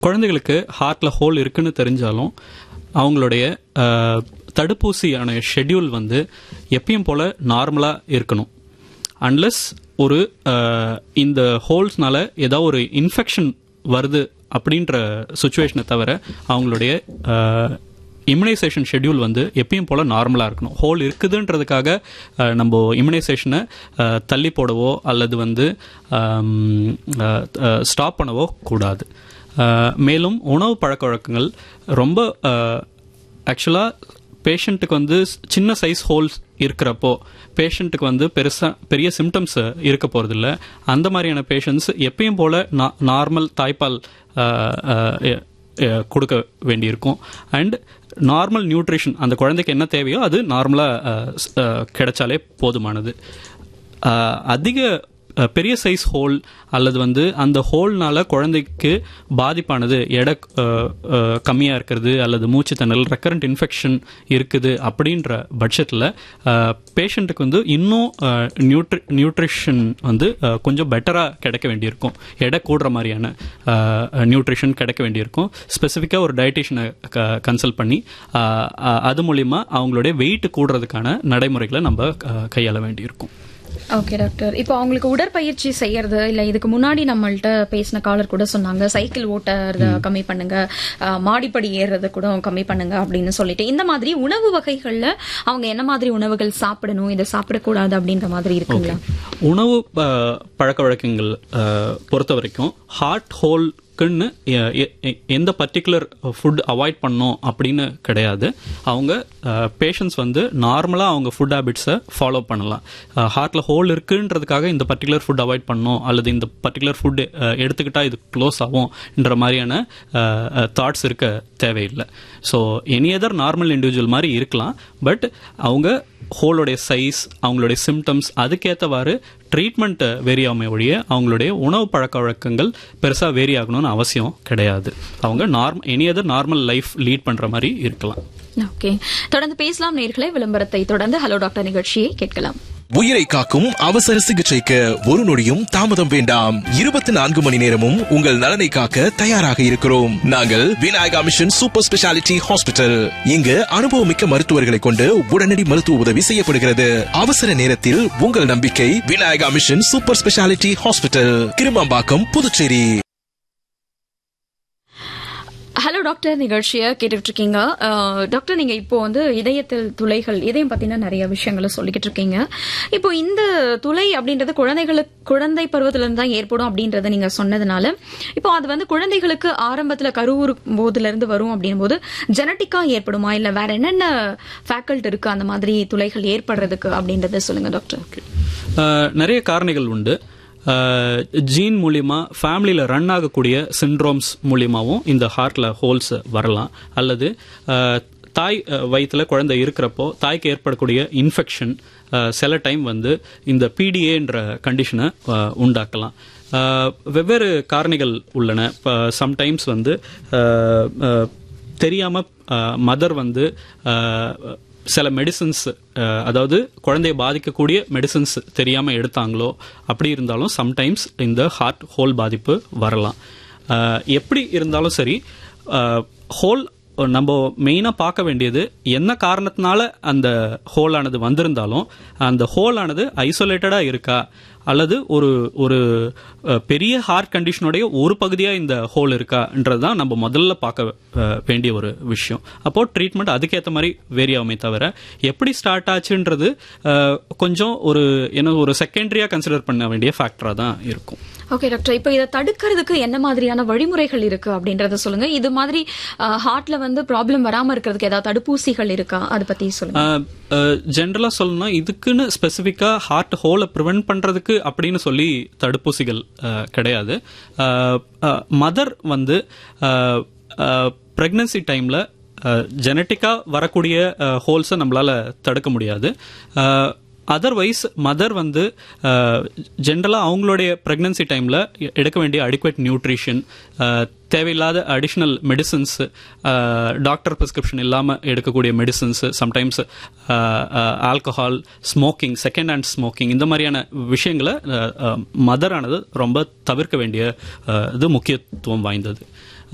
குழந்தைகளுக்கு ஹார்ட்டில் ஹோல் இருக்குன்னு தெரிஞ்சாலும் அவங்களுடைய அஹ், தடுப்பூசியான ஷெட்யூல் வந்து எப்பயும் போல் நார்மலாக இருக்கணும் அன்லெஸ் ஒரு அஹ், இந்த ஹோல்ஸ்னால ஏதாவது ஒரு இன்ஃபெக்ஷன் வருது அப்படின்ற சுச்சுவேஷனை தவிர அவங்களுடைய இம்யூனைசேஷன் ஷெட்யூல் வந்து எப்பயும் போல் நார்மலாக இருக்கணும் ஹோல் இருக்குதுன்றதுக்காக அஹ், நம்ம இம்யூனைசேஷனை தள்ளி போடவோ அல்லது வந்து ஸ்டாப் பண்ணவோ கூடாது அஹ், மேலும் உணவு பழக்க வழக்கங்கள் ரொம்ப ஆக்சுவலாக பேஷண்ட்டுக்கு வந்து சின்ன சைஸ் ஹோல்ஸ் இருக்கிறப்போ பேஷண்ட்டுக்கு வந்து பெருசாக பெரிய சிம்டம்ஸ் இருக்க போகிறதில்ல அந்த மாதிரியான பேஷண்ட்ஸ் எப்பயும் போல் நார்மல் தாய்ப்பால் அஹ், அஹ், எ- எ- கொடுக்க வேண்டியிருக்கும் அண்ட் நார்மல் நியூட்ரிஷன் அந்த குழந்தைக்கு என்ன தேவையோ அது நார்மலாக கிடைச்சாலே போதுமானது அஹ், அதிக அஹ், பெரிய சைஸ் ஹோல் அல்லது வந்து அந்த ஹோல்னால குழந்தைக்கு பாதிப்பானது எடை அஹ், அஹ், கம்மியா இருக்கிறது அல்லது மூச்சு திணறல் ரெக்கரண்ட் இன்ஃபெக்ஷன் இருக்குது அப்படின்ற பட்சத்தில் பேஷண்ட்டுக்கு வந்து இன்னும் நியூட்ரி நியூட்ரிஷன் வந்து அஹ், கொஞ்சம் பெட்டராக கிடைக்க வேண்டியிருக்கும் எடை கூடுற மாதிரியான நியூட்ரிஷன் கிடைக்க வேண்டியிருக்கும் ஸ்பெசிஃபிக்காக ஒரு டயட்டிஷியனை கன்சல்ட் பண்ணி அஹ், அஹ், அது மூலிமா அவங்களுடைய வெயிட் கூடுறதுக்கான நடைமுறைகளை நம்ம அஹ், கையாள வேண்டியிருக்கும் ஓகே டாக்டர் இப்போ அவங்களுக்கு உடற்பயிற்சி செய்யறது இல்ல இதுக்கு முன்னாடி நம்மள்ட்ட பேசின காலர் கூட சொன்னாங்க சைக்கிள் ஓட்டுறத கம்மி பண்ணுங்க அஹ், மாடிப்படி ஏறுறத கூட கம்மி பண்ணுங்க அப்படின்னு சொல்லிட்டு இந்த மாதிரி உணவு வகைகள்ல அவங்க என்ன மாதிரி உணவுகள் சாப்பிடணும் இதை சாப்பிடக்கூடாது அப்படின்ற மாதிரி இருக்குங்களா உணவு அஹ், பழக்க வழக்கங்கள் அஹ், பொறுத்த வரைக்கும் ஹார்ட் ஹோல்க்குன்னு எ- எ- எந்த பர்டிகுலர் ஃபுட் அவாய்ட் பண்ணோம் அப்படின்னு கிடையாது அவங்க பேஷண்ட்ஸ் வந்து நார்மலாக அவங்க ஃபுட் ஹேபிட்ஸை ஃபாலோ பண்ணலாம் ஹார்ட்டில் ஹோல் இருக்குன்றதுக்காக இந்த பர்டிகுலர் ஃபுட் அவாய்ட் பண்ணோம் அல்லது இந்த பர்டிகுலர் ஃபுட் எடுத்துக்கிட்டா இது க்ளோஸ் ஆகும்ன்ற மாதிரியான தாட்ஸ் இருக்க தேவையில்லை so any other normal individual மாதிரி இருக்கலாம் பட் அவங்க ஹோலோடைய சைஸ் அவங்களுடைய சிம்டம்ஸ் அதுக்கேற்றவாறு ட்ரீட்மெண்ட் வேரி ஆகுமே ஒழிய அவங்களுடைய உணவு பழக்க வழக்கங்கள் பெருசாக வேரி ஆகணும்னு அவசியம் கிடையாது அவங்க norm any other normal life lead பண்ணுற மாதிரி இருக்கலாம் ஓகே தொடர்ந்து பேசலாம் நேர்களை விளம்பரத்தை தொடர்ந்து ஹலோ டாக்டர் நிகழ்ச்சியை கேட்கலாம் உயிரை காக்கும் அவசர சிகிச்சைக்கு ஒரு நொடியும் தாமதம் வேண்டாம் இருபத்தி நான்கு மணி நேரமும் உங்கள் நலனை காக்க தயாராக இருக்கிறோம் நாங்கள் Vinayaka mission super speciality hospital இங்கு அனுபவமிக்க மருத்துவர்களை கொண்டு உடனடி மருத்துவ உதவி செய்யப்படுகிறது அவசர நேரத்தில் உங்கள் நம்பிக்கை Vinayaka mission super speciality hospital Kirumampakkam Puducherry hello doctor நிகழ்ச்சியை கேட்டுட்டு இருக்கீங்க அஹ், டாக்டர் நீங்க இப்போ வந்து இதயத்தில் துளைகள் இதயம் பத்தின நிறைய விஷயங்களை சொல்லிக்கிட்டு இருக்கீங்க இப்போ இந்த துளை அப்படின்றது குழந்தைகளுக்கு குழந்தை பருவத்துல இருந்து தான் ஏற்படும் அப்படின்றத நீங்க சொன்னதுனால இப்போ அது வந்து குழந்தைகளுக்கு ஆரம்பத்துல கருவுறும் போதுல இருந்து வரும் அப்படின் போது ஜெனட்டிக்கா ஏற்படுமா இல்ல வேற என்னென்ன ஃபேக்கல்ட் இருக்கு அந்த மாதிரி துளைகள் ஏற்படுறதுக்கு அப்படின்றத சொல்லுங்க டாக்டர் அஹ், நிறைய காரணிகள் உண்டு ஜீன் மூலியமா ஃபேமிலியில் ரன் ஆகக்கூடிய சிண்ட்ரோம்ஸ் மூலியமாவும் இந்த ஹார்ட்ல ஹோல்ஸ் வரலாம் அல்லது அஹ், தாய் அஹ், வயித்துல குழந்தை இருக்கிறப்போ தாய்க்கு ஏற்படக்கூடிய இன்ஃபெக்ஷன் சில டைம் வந்து இந்த பிடிஏன்ற கண்டிஷனை உண்டாக்கலாம் அஹ், வெவ்வேறு காரணிகள் உள்ளன சம்டைம்ஸ் வந்து அஹ், அஹ், தெரியாம மதர் வந்து அஹ், சில மெடிசன்ஸ் அதாவது குழந்தையை பாதிக்கக்கூடிய மெடிசன்ஸ் தெரியாம எடுத்தாங்களோ அப்படி இருந்தாலும் சம்டைம்ஸ் இந்த ஹார்ட் ஹோல் பாதிப்பு வரலாம் அஹ், எப்படி இருந்தாலும் சரி ஹோல் நம்ம மெயினாக பார்க்க வேண்டியது என்ன காரணத்தினால அந்த ஹோல் ஆனது வந்திருந்தாலும் அந்த ஹோல் ஆனது ஐசோலேட்டடாக இருக்கா அல்லது ஒரு ஒரு அஹ், பெரிய ஹார்ட் கண்டிஷனுடைய ஒரு பகுதியாக இந்த ஹோல் இருக்கான்றது தான் நம்ம முதல்ல பார்க்க அஹ், வேண்டிய ஒரு விஷயம் அப்போ ட்ரீட்மெண்ட் அதுக்கேற்ற மாதிரி வேரி ஆகுமே தவிர எப்படி ஸ்டார்ட் ஆச்சுன்றது அஹ், கொஞ்சம் ஒரு என்ன ஒரு செகண்டரியாக கன்சிடர் பண்ண வேண்டிய ஃபேக்டராக தான் இருக்கும் ஓகே டாக்டர் இப்போ இதை தடுக்கிறதுக்கு என்ன மாதிரியான வழிமுறைகள் இருக்கு அப்படின்றத சொல்லுங்க இது மாதிரி ஹார்ட்ல வந்து ப்ராப்ளம் வராம இருக்கிறதுக்கு ஏதாவது தடுப்பூசிகள் இருக்கா அதை பத்தி சொல்லுங்க ஜென்ரலாக சொல்லணும்னா இதுக்குன்னு ஸ்பெசிஃபிக்காக ஹார்ட் ஹோலை ப்ரிவென்ட் பண்ணுறதுக்கு அப்படின்னு சொல்லி தடுப்பூசிகள் அஹ், கிடையாது மதர் வந்து ப்ரெக்னன்சி டைமில் ஜெனட்டிக்காக வரக்கூடிய ஹோல்ஸை நம்மளால் தடுக்க முடியாது அதர்வைஸ் மதர் வந்து ஜென்ரலாக அவங்களுடைய ப்ரெக்னன்சி டைமில் எடுக்க வேண்டிய அடிக்குவேட் நியூட்ரிஷன் தேவையில்லாத அடிஷ்னல் மெடிசன்ஸ் டாக்டர் ப்ரிஸ்கிரிப்ஷன் இல்லாமல் எடுக்கக்கூடிய medicines sometimes alcohol smoking second hand smoking இந்த மாதிரியான விஷயங்களை மதரானது ரொம்ப தவிர்க்க வேண்டிய அஹ், இது முக்கியத்துவம் வாய்ந்தது